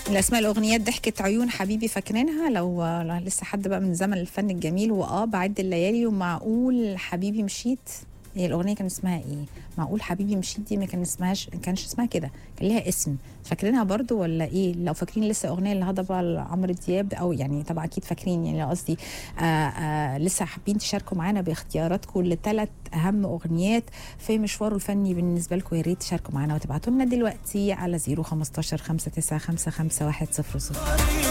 الاسماء الاغنيات ضحكه عيون حبيبي فاكرينها لو لو لسه حد بقى من زمن الفن الجميل واه بعد الليالي ومعقول حبيبي مشيت هي الاغنيه كان اسمها ايه معقول حبيبي مشيت دي ما كان اسمهاش ما كانش اسمها كده كان ليها اسم فاكرينها برضو ولا ايه لو فاكرين لسه اغنيه اللي هضبه لعمرو دياب او يعني طبعا اكيد فاكرين يعني قصدي آه آه لسه حابين تشاركوا معانا باختياراتكم لثلاث اهم اغنيات في مشواره الفني بالنسبه لكم يا ريت تشاركوا معانا وتبعتوا لنا دلوقتي على 015 5955100